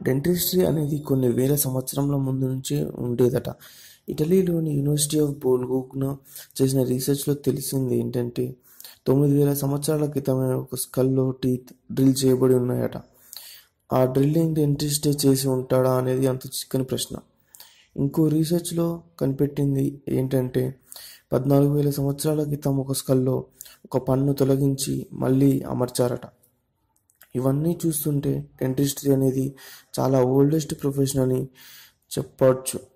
dentistry అనేది కొన్ని వేల సంవత్సరాల ముందు నుంచే ఉండేదట ఇటలీలోని యూనివర్సిటీ ఆఫ్ బోల్గోగ్నా చేసిన రీసెర్చ్లో తెలిసింది ఏంటంటే తొమ్మిది వేల సంవత్సరాల క్రితమే ఒక స్కల్లో టీత్ డ్రిల్ చేయబడి ఉన్నాయట ఆ డ్రిల్లింగ్ డెంటిస్టే చేసి ఉంటాడా అనేది అంత చిక్కని ప్రశ్న ఇంకో రీసెర్చ్లో కనిపెట్టింది ఏంటంటే పద్నాలుగు వేల సంవత్సరాల క్రితం ఒక స్కల్లో ఒక పన్ను తొలగించి మళ్ళీ అమర్చారట ఇవన్నీ చూస్తుంటే డెంటిస్ట్రీ అనేది చాలా ఓల్డెస్ట్ ప్రొఫెషన్ అని చెప్పవచ్చు